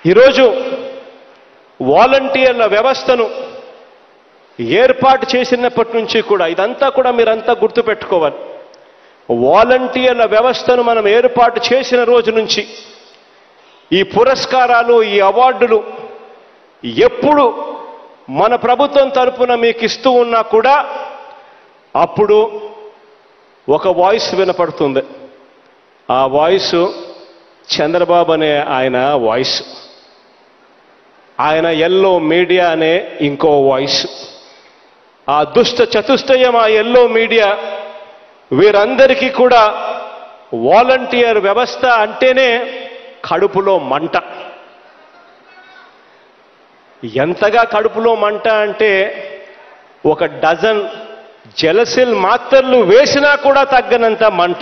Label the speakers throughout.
Speaker 1: ఈరోజు వాలంటీర్ల వ్యవస్థను ఏర్పాటు చేసినప్పటి నుంచి కూడా ఇదంతా కూడా మీరంతా గుర్తుపెట్టుకోవాలి వాలంటీర్ల వ్యవస్థను మనం ఏర్పాటు చేసిన రోజు నుంచి ఈ పురస్కారాలు ఈ అవార్డులు ఎప్పుడు మన ప్రభుత్వం తరపున మీకు ఇస్తూ ఉన్నా కూడా అప్పుడు ఒక వాయిస్ వినపడుతుంది ఆ వాయిస్ చంద్రబాబు అనే ఆయన వాయిస్ ఆయన ఎల్లో మీడియా అనే ఇంకో వాయిస్ ఆ దుష్ట చతుష్టయం ఆ ఎల్లో మీడియా వీరందరికీ కూడా వాలంటీర్ వ్యవస్థ అంటేనే కడుపులో మంట ఎంతగా కడుపులో మంట అంటే ఒక డజన్ జలసిల్ మాత్రలు వేసినా కూడా తగ్గనంత మంట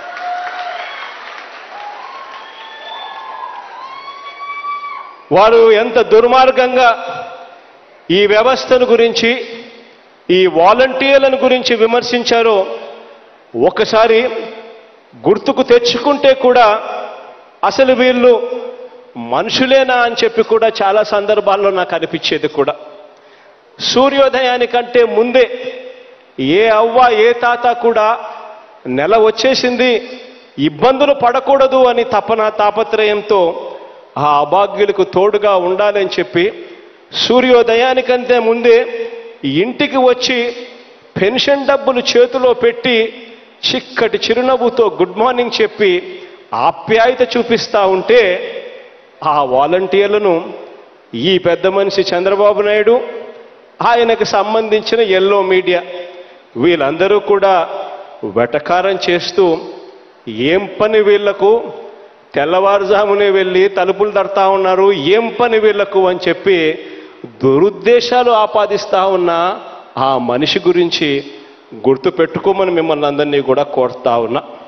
Speaker 1: వారు ఎంత దుర్మార్గంగా ఈ వ్యవస్థను గురించి ఈ వాలంటీర్లను గురించి విమర్శించారో ఒకసారి గుర్తుకు తెచ్చుకుంటే కూడా అసలు వీళ్ళు మనుషులేనా అని చెప్పి కూడా చాలా సందర్భాల్లో నాకు అనిపించేది కూడా సూర్యోదయానికంటే ముందే ఏ అవ్వ ఏ తాత కూడా నెల వచ్చేసింది ఇబ్బందులు పడకూడదు అని తపన తాపత్రయంతో ఆ అభాగ్యులకు తోడుగా ఉండాలని చెప్పి సూర్యోదయానికంటే ముందే ఇంటికి వచ్చి పెన్షన్ డబ్బులు చేతిలో పెట్టి చిక్కటి చిరునవ్వుతో గుడ్ మార్నింగ్ చెప్పి ఆప్యాయత చూపిస్తా ఉంటే ఆ వాలంటీర్లను ఈ పెద్ద మనిషి చంద్రబాబు నాయుడు ఆయనకు సంబంధించిన ఎల్లో మీడియా వీళ్ళందరూ కూడా వెటకారం చేస్తూ ఏం పని వీళ్లకు తెల్లవారుజామునే వెళ్ళి తలుపులు తడతా ఉన్నారు ఏం పని వీళ్లకు అని చెప్పి దురుద్దేశాలు ఆపాదిస్తా ఉన్న ఆ మనిషి గురించి గుర్తు పెట్టుకోమని మిమ్మల్ని అందరినీ కూడా కోరుతా ఉన్నా